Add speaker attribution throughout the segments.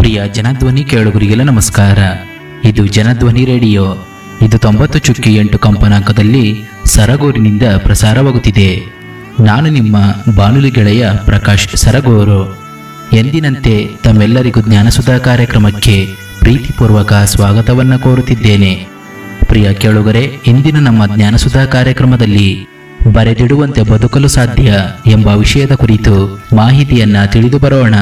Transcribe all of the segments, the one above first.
Speaker 1: ಪ್ರಿಯ ಜನಧ್ವನಿ ಕೇಳುಗರಿಗೆಲ್ಲ ನಮಸ್ಕಾರ ಇದು ಜನಧ್ವನಿ ರೇಡಿಯೋ ಇದು ತೊಂಬತ್ತು ಚುಕ್ಕಿ ಎಂಟು ಕಂಪನಾಂಕದಲ್ಲಿ ಸರಗೂರಿನಿಂದ ಪ್ರಸಾರವಾಗುತ್ತಿದೆ ನಾನು ನಿಮ್ಮ ಬಾನುಲಿ ಗೆಳೆಯ ಪ್ರಕಾಶ್ ಸರಗೂರು ಎಂದಿನಂತೆ ತಮ್ಮೆಲ್ಲರಿಗೂ ಜ್ಞಾನಸುಧಾ ಕಾರ್ಯಕ್ರಮಕ್ಕೆ ಪ್ರೀತಿಪೂರ್ವಕ ಸ್ವಾಗತವನ್ನು ಕೋರುತ್ತಿದ್ದೇನೆ ಪ್ರಿಯ ಕೇಳುಗರೆ ಇಂದಿನ ನಮ್ಮ ಜ್ಞಾನಸುಧಾ ಕಾರ್ಯಕ್ರಮದಲ್ಲಿ ಬರೆದಿಡುವಂತೆ ಬದುಕಲು ಸಾಧ್ಯ ಎಂಬ ವಿಷಯದ ಕುರಿತು ಮಾಹಿತಿಯನ್ನ ತಿಳಿದು ಬರೋಣ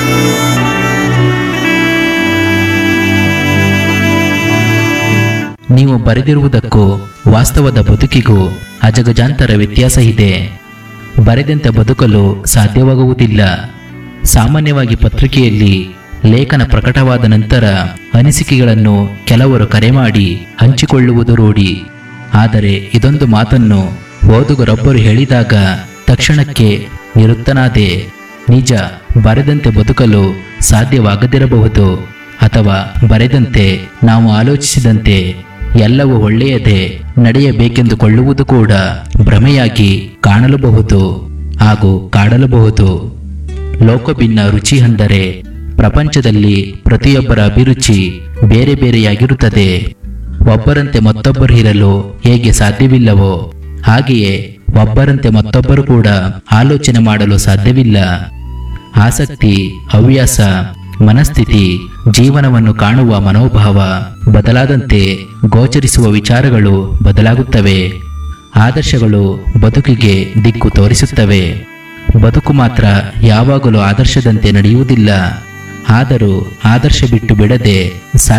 Speaker 1: ನೀವು ಬರೆದಿರುವುದಕ್ಕೂ ವಾಸ್ತವದ ಬದುಕಿಗೂ ಅಜಗಜಾಂತರ ವ್ಯತ್ಯಾಸ ಇದೆ ಬರೆದಂತೆ ಬದುಕಲು ಸಾಧ್ಯವಾಗುವುದಿಲ್ಲ ಸಾಮಾನ್ಯವಾಗಿ ಪತ್ರಿಕೆಯಲ್ಲಿ ಲೇಖನ ಪ್ರಕಟವಾದ ನಂತರ ಅನಿಸಿಕೆಗಳನ್ನು ಕೆಲವರು ಕರೆ ಮಾಡಿ ಹಂಚಿಕೊಳ್ಳುವುದು ರೂಢಿ ಆದರೆ ಇದೊಂದು ಮಾತನ್ನು ಓದುಗರೊಬ್ಬರು ಹೇಳಿದಾಗ ತಕ್ಷಣಕ್ಕೆ ನಿರುತ್ತನಾದೆ ನಿಜ ಬರೆದಂತೆ ಬದುಕಲು ಸಾಧ್ಯವಾಗದಿರಬಹುದು ಅಥವಾ ಬರೆದಂತೆ ನಾವು ಆಲೋಚಿಸಿದಂತೆ ಎಲ್ಲವೂ ಒಳ್ಳೆಯದೇ ನಡೆಯಬೇಕೆಂದುಕೊಳ್ಳುವುದು ಕೂಡ ಭ್ರಮೆಯಾಗಿ ಕಾಣಲಬಹುದು ಹಾಗೂ ಕಾಡಲಬಹುದು ಲೋಕಭಿನ್ನ ರುಚಿ ಅಂದರೆ ಪ್ರಪಂಚದಲ್ಲಿ ಪ್ರತಿಯೊಬ್ಬರ ಅಭಿರುಚಿ ಬೇರೆ ಬೇರೆಯಾಗಿರುತ್ತದೆ ಒಬ್ಬರಂತೆ ಮತ್ತೊಬ್ಬರು ಇರಲು ಹೇಗೆ ಸಾಧ್ಯವಿಲ್ಲವೋ ಹಾಗೆಯೇ ಒಬ್ಬರಂತೆ ಮತ್ತೊಬ್ಬರು ಕೂಡ ಆಲೋಚನೆ ಮಾಡಲು ಸಾಧ್ಯವಿಲ್ಲ ಆಸಕ್ತಿ ಹವ್ಯಾಸ ಮನಸ್ಥಿತಿ ಜೀವನವನ್ನು ಕಾಣುವ ಮನೋಭಾವ ಬದಲಾದಂತೆ ಗೋಚರಿಸುವ ವಿಚಾರಗಳು ಬದಲಾಗುತ್ತವೆ ಆದರ್ಶಗಳು ಬದುಕಿಗೆ ದಿಕ್ಕು ತೋರಿಸುತ್ತವೆ ಬದುಕು ಮಾತ್ರ ಯಾವಾಗಲೂ ಆದರ್ಶದಂತೆ ನಡೆಯುವುದಿಲ್ಲ ಆದರೂ ಆದರ್ಶ ಬಿಟ್ಟು ಬಿಡದೆ